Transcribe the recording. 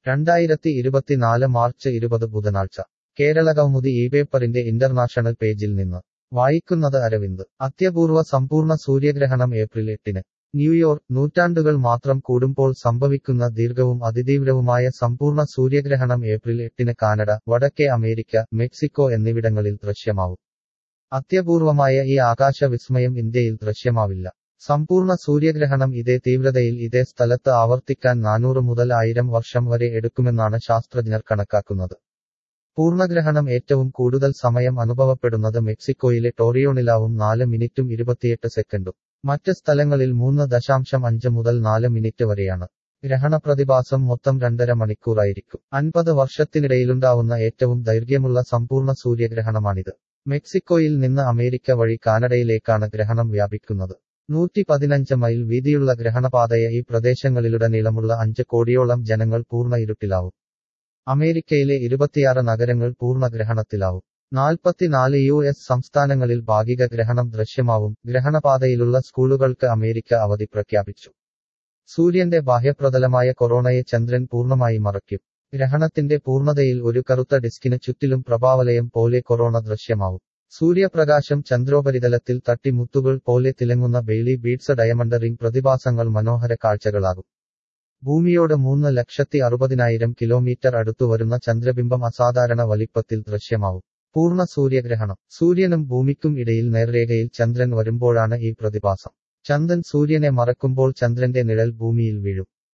രണ്ടായിരത്തി ഇരുപത്തിനാല് മാർച്ച് ഇരുപത് ബുധനാഴ്ച കേരള കൗമുദി ഈ പേപ്പറിന്റെ ഇന്റർനാഷണൽ പേജിൽ നിന്ന് വായിക്കുന്നത് അരവിന്ദ് അത്യപൂർവ സമ്പൂർണ്ണ സൂര്യഗ്രഹണം ഏപ്രിൽ എട്ടിന് ന്യൂയോർക്ക് നൂറ്റാണ്ടുകൾ മാത്രം കൂടുമ്പോൾ സംഭവിക്കുന്ന ദീർഘവും അതിതീവ്രവുമായ സമ്പൂർണ്ണ സൂര്യഗ്രഹണം ഏപ്രിൽ എട്ടിന് കാനഡ വടക്കേ അമേരിക്ക മെക്സിക്കോ എന്നിവിടങ്ങളിൽ ദൃശ്യമാവും അത്യപൂർവമായ ഈ ആകാശ വിസ്മയം ഇന്ത്യയിൽ ദൃശ്യമാവില്ല സമ്പൂർണ്ണ സൂര്യഗ്രഹണം ഇതേ തീവ്രതയിൽ ഇതേ സ്ഥലത്ത് ആവർത്തിക്കാൻ നാനൂറ് മുതൽ ആയിരം വർഷം വരെ എടുക്കുമെന്നാണ് ശാസ്ത്രജ്ഞർ കണക്കാക്കുന്നത് പൂർണ്ണഗ്രഹണം ഏറ്റവും കൂടുതൽ സമയം അനുഭവപ്പെടുന്നത് മെക്സിക്കോയിലെ ടോറിയോണിലാവും നാല് മിനിറ്റും ഇരുപത്തിയെട്ട് സെക്കൻഡും മറ്റ് സ്ഥലങ്ങളിൽ മൂന്ന് ദശാംശം അഞ്ച് മുതൽ നാല് മിനിറ്റ് വരെയാണ് ഗ്രഹണ പ്രതിഭാസം മൊത്തം രണ്ടര മണിക്കൂറായിരിക്കും അൻപത് വർഷത്തിനിടയിലുണ്ടാവുന്ന ഏറ്റവും ദൈർഘ്യമുള്ള സമ്പൂർണ്ണ സൂര്യഗ്രഹണമാണിത് മെക്സിക്കോയിൽ നിന്ന് അമേരിക്ക വഴി കാനഡയിലേക്കാണ് ഗ്രഹണം വ്യാപിക്കുന്നത് നൂറ്റി പതിനഞ്ച് മൈൽ വീതിയുള്ള ഗ്രഹണപാതയ ഈ പ്രദേശങ്ങളിലുടനീളമുള്ള അഞ്ച് കോടിയോളം ജനങ്ങൾ പൂർണ്ണ ഇരുട്ടിലാവും അമേരിക്കയിലെ ഇരുപത്തിയാറ് നഗരങ്ങൾ പൂർണ്ണ ഗ്രഹണത്തിലാവും നാൽപ്പത്തിനാല് യു എസ് സംസ്ഥാനങ്ങളിൽ ഭാഗിക ഗ്രഹണം ദൃശ്യമാവും ഗ്രഹണപാതയിലുള്ള സ്കൂളുകൾക്ക് അമേരിക്ക അവധി പ്രഖ്യാപിച്ചു സൂര്യന്റെ ബാഹ്യപ്രതലമായ കൊറോണയെ ചന്ദ്രൻ പൂർണ്ണമായി മറയ്ക്കും ഗ്രഹണത്തിന്റെ പൂർണ്ണതയിൽ ഒരു കറുത്ത ഡിസ്കിന് ചുറ്റിലും പ്രഭാവലയം പോലെ കൊറോണ ദൃശ്യമാവും സൂര്യപ്രകാശം ചന്ദ്രോപരിതലത്തിൽ തട്ടി മുത്തുകൾ പോലെ തിളങ്ങുന്ന ബെയിലി ബീഡ്സ് ഡയമണ്ട് റിംഗ് പ്രതിഭാസങ്ങൾ മനോഹര കാഴ്ചകളാകും ഭൂമിയോട് മൂന്ന് ലക്ഷത്തി അറുപതിനായിരം കിലോമീറ്റർ അടുത്തു വരുന്ന ചന്ദ്രബിംബം അസാധാരണ വലിപ്പത്തിൽ ദൃശ്യമാവും പൂർണ്ണ സൂര്യഗ്രഹണം സൂര്യനും ഭൂമിക്കും ഇടയിൽ നേർരേഖയിൽ ചന്ദ്രൻ വരുമ്പോഴാണ് ഈ പ്രതിഭാസം ചന്ദ്രൻ സൂര്യനെ മറക്കുമ്പോൾ ചന്ദ്രന്റെ നിഴൽ ഭൂമിയിൽ വീഴും